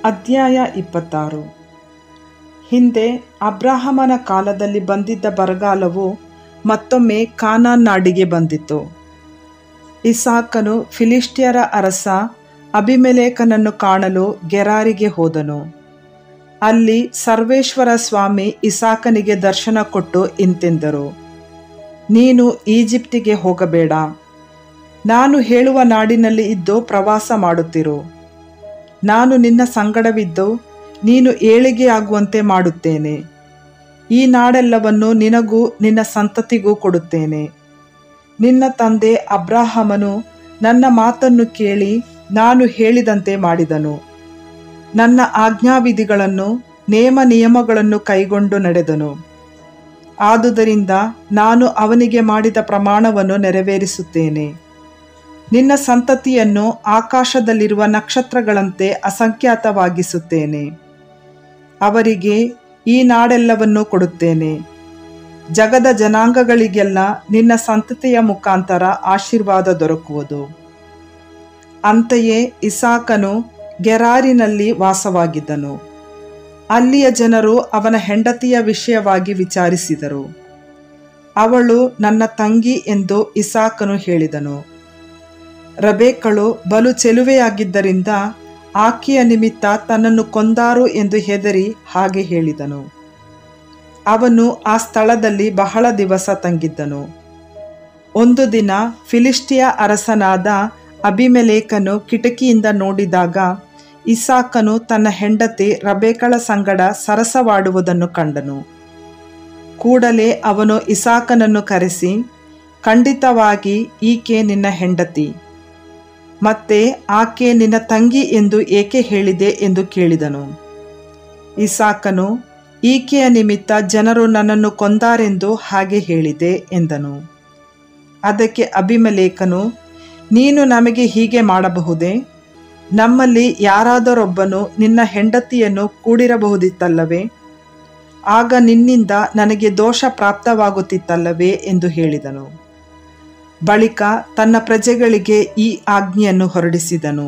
ಅಧ್ಯಾಯ ಇಪ್ಪತ್ತಾರು ಹಿಂದೆ ಅಬ್ರಾಹಮನ ಕಾಲದಲ್ಲಿ ಬಂದಿದ್ದ ಬರಗಾಲವು ಮತ್ತೊಮ್ಮೆ ಕಾನಾನ್ ನಾಡಿಗೆ ಬಂದಿತು ಇಸಾಕನು ಫಿಲಿಷ್ಟಿಯರ ಅರಸ ಅಭಿಮೆಲೇಕನನ್ನು ಕಾಣಲು ಗೆರಾರಿಗೆ ಹೋದನು ಅಲ್ಲಿ ಸರ್ವೇಶ್ವರ ಸ್ವಾಮಿ ಇಸಾಕನಿಗೆ ದರ್ಶನ ಕೊಟ್ಟು ಇಂತೆಂದರು ನೀನು ಈಜಿಪ್ಟಿಗೆ ಹೋಗಬೇಡ ನಾನು ಹೇಳುವ ನಾಡಿನಲ್ಲಿ ಇದ್ದು ಪ್ರವಾಸ ಮಾಡುತ್ತಿರು ನಾನು ನಿನ್ನ ಸಂಗಡವಿದ್ದು ನೀನು ಏಳಿಗೆಯಾಗುವಂತೆ ಮಾಡುತ್ತೇನೆ ಈ ನಾಡೆಲ್ಲವನ್ನು ನಿನಗೂ ನಿನ್ನ ಸಂತತಿಗೂ ಕೊಡುತ್ತೇನೆ ನಿನ್ನ ತಂದೆ ಅಬ್ರಾಹಮನು ನನ್ನ ಮಾತನ್ನು ಕೇಳಿ ನಾನು ಹೇಳಿದಂತೆ ಮಾಡಿದನು ನನ್ನ ಆಜ್ಞಾವಿಧಿಗಳನ್ನು ನೇಮ ನಿಯಮಗಳನ್ನು ಕೈಗೊಂಡು ನಡೆದನು ಆದುದರಿಂದ ನಾನು ಅವನಿಗೆ ಮಾಡಿದ ಪ್ರಮಾಣವನ್ನು ನೆರವೇರಿಸುತ್ತೇನೆ ನಿನ್ನ ಸಂತತಿಯನ್ನು ಆಕಾಶದಲ್ಲಿರುವ ನಕ್ಷತ್ರಗಳಂತೆ ಅಸಂಖ್ಯಾತವಾಗಿಸುತ್ತೇನೆ ಅವರಿಗೆ ಈ ನಾಡೆಲ್ಲವನ್ನೂ ಕೊಡುತ್ತೇನೆ ಜಗದ ಜನಾಂಗಗಳಿಗೆಲ್ಲ ನಿನ್ನ ಸಂತತಿಯ ಮುಖಾಂತರ ಆಶೀರ್ವಾದ ದೊರಕುವುದು ಅಂತೆಯೇ ಇಸಾಕನು ಗೆರಾರಿನಲ್ಲಿ ವಾಸವಾಗಿದ್ದನು ಅಲ್ಲಿಯ ಜನರು ಅವನ ಹೆಂಡತಿಯ ವಿಷಯವಾಗಿ ವಿಚಾರಿಸಿದರು ಅವಳು ನನ್ನ ತಂಗಿ ಎಂದು ಇಸಾಕನು ಹೇಳಿದನು ರಬೇಕಳು ಬಲು ಚೆಲುವೆಯಾಗಿದ್ದರಿಂದ ಆಕೆಯ ನಿಮಿತ್ತ ತನ್ನನ್ನು ಕೊಂದಾರು ಎಂದು ಹೆದರಿ ಹಾಗೆ ಹೇಳಿದನು ಅವನು ಆ ಸ್ಥಳದಲ್ಲಿ ಬಹಳ ದಿವಸ ತಂಗಿದ್ದನು ಒಂದು ದಿನ ಫಿಲಿಸ್ಟಿಯ ಅರಸನಾದ ಅಭಿಮೆಲೇಕನು ಕಿಟಕಿಯಿಂದ ನೋಡಿದಾಗ ಇಸಾಕನು ತನ್ನ ಹೆಂಡತಿ ರಬೇಕಳ ಸಂಗಡ ಸರಸವಾಡುವುದನ್ನು ಕಂಡನು ಕೂಡಲೇ ಅವನು ಇಸಾಕನನ್ನು ಕರೆಸಿ ಖಂಡಿತವಾಗಿ ಈಕೆ ನಿನ್ನ ಹೆಂಡತಿ ಮತ್ತೆ ಆಕೆ ನಿನ್ನ ತಂಗಿ ಎಂದು ಏಕೆ ಹೇಳಿದೆ ಎಂದು ಕೇಳಿದನು ಇಸಾಕನು ಈಕೆಯ ನಿಮಿತ್ತ ಜನರು ನನ್ನನ್ನು ಕೊಂದಾರೆಂದು ಹಾಗೆ ಹೇಳಿದೆ ಎಂದನು ಅದಕ್ಕೆ ಅಭಿಮಲೇಖನು ನೀನು ನಮಗೆ ಹೀಗೆ ಮಾಡಬಹುದೇ ನಮ್ಮಲ್ಲಿ ಯಾರಾದರೊಬ್ಬನು ನಿನ್ನ ಹೆಂಡತಿಯನ್ನು ಕೂಡಿರಬಹುದಿತ್ತಲ್ಲವೇ ಆಗ ನಿನ್ನಿಂದ ನನಗೆ ದೋಷ ಪ್ರಾಪ್ತವಾಗುತ್ತಿತ್ತಲ್ಲವೇ ಎಂದು ಹೇಳಿದನು ಬಳಿಕ ತನ್ನ ಪ್ರಜೆಗಳಿಗೆ ಈ ಆಜ್ಞೆಯನ್ನು ಹೊರಡಿಸಿದನು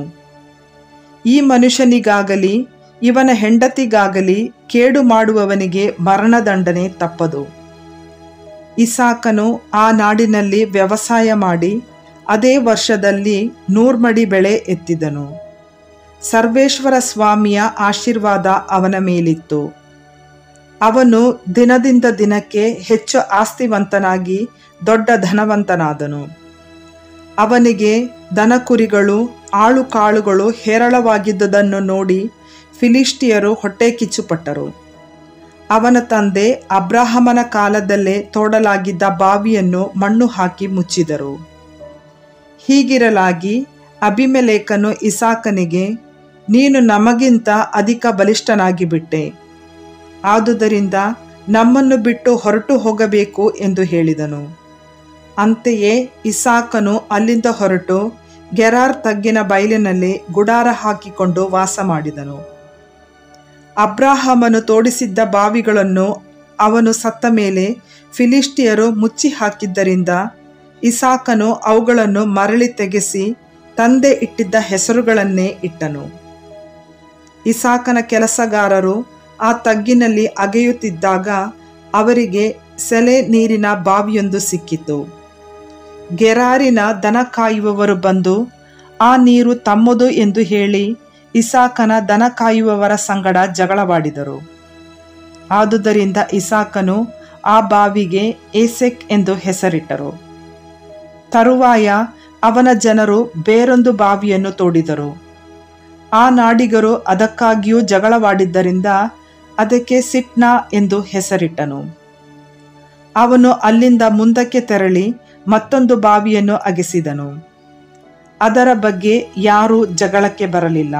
ಈ ಮನುಷ್ಯನಿಗಾಗಲಿ ಇವನ ಹೆಂಡತಿಗಾಗಲಿ ಕೇಡು ಮಾಡುವವನಿಗೆ ಮರಣದಂಡನೆ ತಪ್ಪದು ಇಸಾಕನು ಆ ನಾಡಿನಲ್ಲಿ ವ್ಯವಸಾಯ ಮಾಡಿ ಅದೇ ವರ್ಷದಲ್ಲಿ ನೂರ್ಮಡಿ ಬೆಳೆ ಎತ್ತಿದನು ಸರ್ವೇಶ್ವರ ಸ್ವಾಮಿಯ ಆಶೀರ್ವಾದ ಅವನ ಮೇಲಿತ್ತು ಅವನು ದಿನದಿಂದ ದಿನಕ್ಕೆ ಹೆಚ್ಚು ಆಸ್ತಿವಂತನಾಗಿ ದೊಡ್ಡ ಧನವಂತನಾದನು ಅವನಿಗೆ ದನಕುರಿಗಳು ಆಳು ಕಾಳುಗಳು ಹೇರಳವಾಗಿದ್ದುದನ್ನು ನೋಡಿ ಫಿಲಿಸ್ಟಿಯರು ಹೊಟ್ಟೆ ಕಿಚ್ಚುಪಟ್ಟರು ಅವನ ತಂದೆ ಅಬ್ರಾಹಮನ ಕಾಲದಲ್ಲೇ ತೋಡಲಾಗಿದ್ದ ಬಾವಿಯನ್ನು ಮಣ್ಣು ಹಾಕಿ ಮುಚ್ಚಿದರು ಹೀಗಿರಲಾಗಿ ಅಭಿಮೆಲೇಕನು ಇಸಾಕನಿಗೆ ನೀನು ನಮಗಿಂತ ಅಧಿಕ ಬಲಿಷ್ಠನಾಗಿ ಬಿಟ್ಟೆ ಆದುದರಿಂದ ನಮ್ಮನ್ನು ಬಿಟ್ಟು ಹೊರಟು ಹೋಗಬೇಕು ಎಂದು ಹೇಳಿದನು ಅಂತೆಯೇ ಇಸಾಕನು ಅಲ್ಲಿಂದ ಹೊರಟು ಗೆರಾರ್ ತಗ್ಗಿನ ಬಯಲಿನಲ್ಲಿ ಗುಡಾರ ಹಾಕಿಕೊಂಡು ವಾಸ ಮಾಡಿದನು ಅಬ್ರಾಹಮನು ತೋಡಿಸಿದ್ದ ಬಾವಿಗಳನ್ನು ಅವನು ಸತ್ತ ಮೇಲೆ ಫಿಲಿಸ್ಟಿಯರು ಮುಚ್ಚಿ ಹಾಕಿದ್ದರಿಂದ ಇಸಾಕನು ಅವುಗಳನ್ನು ಮರಳಿ ತೆಗೆಸಿ ತಂದೆ ಇಟ್ಟಿದ್ದ ಹೆಸರುಗಳನ್ನೇ ಇಟ್ಟನು ಇಸಾಕನ ಕೆಲಸಗಾರರು ಆ ತಗ್ಗಿನಲ್ಲಿ ಅಗೆಯುತ್ತಿದ್ದಾಗ ಅವರಿಗೆ ಸೆಲೆ ನೀರಿನ ಬಾವಿಯೊಂದು ಸಿಕ್ಕಿತು ಗೆರಾರಿನ ದನ ಕಾಯುವವರು ಬಂದು ಆ ನೀರು ತಮ್ಮದು ಎಂದು ಹೇಳಿ ಇಸಾಕನ ದನ ಕಾಯುವವರ ಸಂಗಡ ಜಗಳವಾಡಿದರು ಆದುದರಿಂದ ಇಸಾಕನು ಆ ಬಾವಿಗೆ ಏಸೆಕ್ ಎಂದು ಹೆಸರಿಟ್ಟರು ತರುವಾಯ ಅವನ ಜನರು ಬೇರೊಂದು ಬಾವಿಯನ್ನು ತೋಡಿದರು ಆ ನಾಡಿಗರು ಅದಕ್ಕಾಗಿಯೂ ಜಗಳವಾಡಿದ್ದರಿಂದ ಅದಕ್ಕೆ ಸಿಟ್ನಾ ಎಂದು ಹೆಸರಿಟ್ಟನು ಅವನು ಅಲ್ಲಿಂದ ಮುಂದಕ್ಕೆ ತೆರಳಿ ಮತ್ತೊಂದು ಬಾವಿಯನ್ನು ಅಗೆಸಿದನು ಅದರ ಬಗ್ಗೆ ಯಾರೂ ಜಗಳಕ್ಕೆ ಬರಲಿಲ್ಲ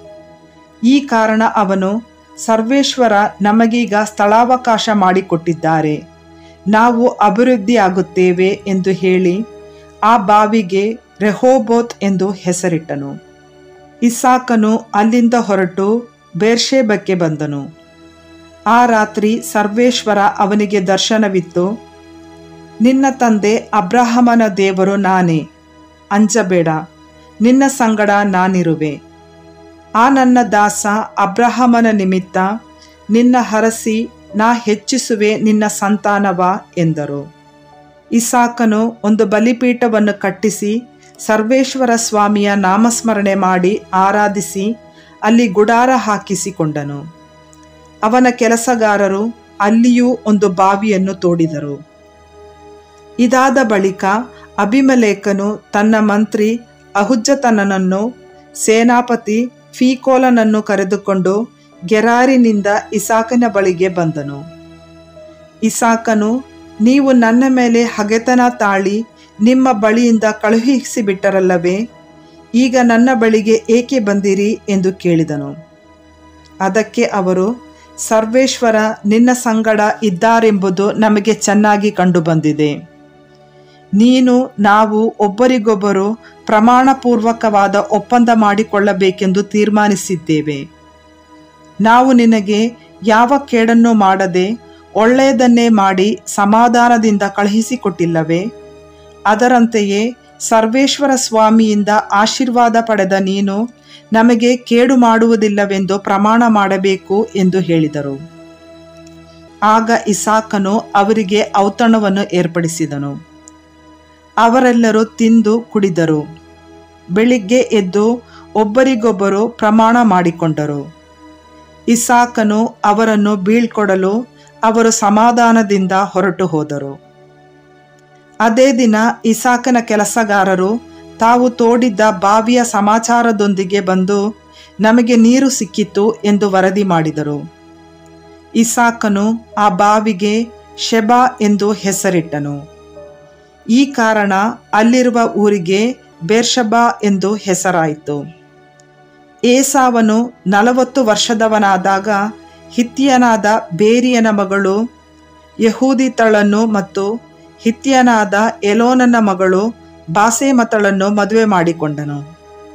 ಈ ಕಾರಣ ಅವನು ಸರ್ವೇಶ್ವರ ನಮಗೀಗ ಸ್ಥಳಾವಕಾಶ ಮಾಡಿಕೊಟ್ಟಿದ್ದಾರೆ ನಾವು ಅಭಿವೃದ್ಧಿಯಾಗುತ್ತೇವೆ ಎಂದು ಹೇಳಿ ಆ ಬಾವಿಗೆ ರೆಹೋಬೋತ್ ಎಂದು ಹೆಸರಿಟ್ಟನು ಇಸಾಕನು ಅಲ್ಲಿಂದ ಹೊರಟು ಬೇರ್ಷೇಬಕ್ಕೆ ಬಂದನು ಆ ರಾತ್ರಿ ಸರ್ವೇಶ್ವರ ಅವನಿಗೆ ದರ್ಶನವಿತ್ತು ನಿನ್ನ ತಂದೆ ಅಬ್ರಹಮನ ದೇವರು ನಾನೇ ಅಂಜಬೇಡ ನಿನ್ನ ಸಂಗಡ ನಾನಿರುವೆ ಆ ನನ್ನ ದಾಸ ಅಬ್ರಹಾಮನ ನಿಮಿತ್ತ ನಿನ್ನ ಹರಸಿ ನಾ ಹೆಚ್ಚಿಸುವೆ ನಿನ್ನ ಸಂತಾನವ ಎಂದರು ಇಸಾಕನು ಒಂದು ಬಲಿಪೀಠವನ್ನು ಕಟ್ಟಿಸಿ ಸರ್ವೇಶ್ವರ ಸ್ವಾಮಿಯ ನಾಮಸ್ಮರಣೆ ಮಾಡಿ ಆರಾಧಿಸಿ ಅಲ್ಲಿ ಗುಡಾರ ಹಾಕಿಸಿಕೊಂಡನು ಅವನ ಕೆಲಸಗಾರರು ಅಲ್ಲಿಯೂ ಒಂದು ಬಾವಿಯನ್ನು ತೋಡಿದರು ಇದಾದ ಬಳಿಕ ಅಭಿಮಲೇಖನು ತನ್ನ ಮಂತ್ರಿ ಅಹುಜ್ಜತನನನ್ನು ಸೇನಾಪತಿ ಫೀಕೋಲನನ್ನು ಕರೆದುಕೊಂಡು ಗೆರಾರಿನಿಂದ ಇಸಾಕನ ಬಳಿಗೆ ಬಂದನು ಇಸಾಕನು ನೀವು ನನ್ನ ಮೇಲೆ ಹಗೆತನ ತಾಳಿ ನಿಮ್ಮ ಬಳಿಯಿಂದ ಕಳುಹಿಸಿಬಿಟ್ಟರಲ್ಲವೇ ಈಗ ನನ್ನ ಬಳಿಗೆ ಏಕೆ ಬಂದಿರಿ ಎಂದು ಕೇಳಿದನು ಅದಕ್ಕೆ ಅವರು ಸರ್ವೇಶ್ವರ ನಿನ್ನ ಸಂಗಡ ಇದ್ದಾರೆಂಬುದು ನಮಗೆ ಚೆನ್ನಾಗಿ ಕಂಡುಬಂದಿದೆ ನೀನು ನಾವು ಒಬ್ಬರಿಗೊಬ್ಬರು ಪ್ರಮಾಣಪೂರ್ವಕವಾದ ಒಪ್ಪಂದ ಮಾಡಿಕೊಳ್ಳಬೇಕೆಂದು ತೀರ್ಮಾನಿಸಿದ್ದೇವೆ ನಾವು ನಿನಗೆ ಯಾವ ಕೇಡನ್ನು ಮಾಡದೆ ಒಳ್ಳೆಯದನ್ನೇ ಮಾಡಿ ಸಮಾಧಾನದಿಂದ ಕಳುಹಿಸಿಕೊಟ್ಟಿಲ್ಲವೇ ಅದರಂತೆಯೇ ಸರ್ವೇಶ್ವರ ಸ್ವಾಮಿಯಿಂದ ಆಶೀರ್ವಾದ ಪಡೆದ ನೀನು ನಮಗೆ ಕೇಡು ಮಾಡುವುದಿಲ್ಲವೆಂದು ಪ್ರಮಾಣ ಮಾಡಬೇಕು ಎಂದು ಹೇಳಿದರು ಆಗ ಇಸಾಕನು ಅವರಿಗೆ ಔತಣವನ್ನು ಏರ್ಪಡಿಸಿದನು ಅವರೆಲ್ಲರೂ ತಿಂದು ಕುಡಿದರು ಬೆಳಿಗ್ಗೆ ಎದ್ದು ಒಬ್ಬರಿಗೊಬ್ಬರು ಪ್ರಮಾಣ ಮಾಡಿಕೊಂಡರು ಇಸಾಕನು ಅವರನ್ನು ಬೀಳ್ಕೊಡಲು ಅವರು ಸಮಾಧಾನದಿಂದ ಹೊರಟು ಹೋದರು ಅದೇ ದಿನ ಇಸಾಕನ ಕೆಲಸಗಾರರು ತಾವು ತೋಡಿದ್ದ ಬಾವಿಯ ಸಮಾಚಾರದೊಂದಿಗೆ ಬಂದು ನಮಗೆ ನೀರು ಸಿಕ್ಕಿತು ಎಂದು ವರದಿ ಮಾಡಿದರು ಇಸಾಕನು ಆ ಬಾವಿಗೆ ಶೆಬಾ ಎಂದು ಹೆಸರಿಟ್ಟನು ಈ ಕಾರಣ ಅಲ್ಲಿರುವ ಊರಿಗೆ ಬೇರ್ಷಬಾ ಎಂದು ಹೆಸರಾಯಿತು ಏಸಾವನು ನಲವತ್ತು ವರ್ಷದವನಾದಾಗ ಹಿತ್ತಿಯನಾದ ಬೇರಿಯನ ಮಗಳು ಯಹೂದಿತಳನ್ನು ಮತ್ತು ಹಿತ್ತಿಯನಾದ ಎಲೋನನ ಮಗಳು ಬಾಸೇಮತಳನ್ನು ಮದುವೆ ಮಾಡಿಕೊಂಡನು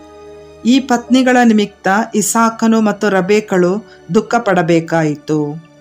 ಈ ಪತ್ನಿಗಳ ನಿಮಿತ್ತ ಇಸಾಕನು ಮತ್ತು ರಬೇಕಳು ದುಃಖ ಪಡಬೇಕಾಯಿತು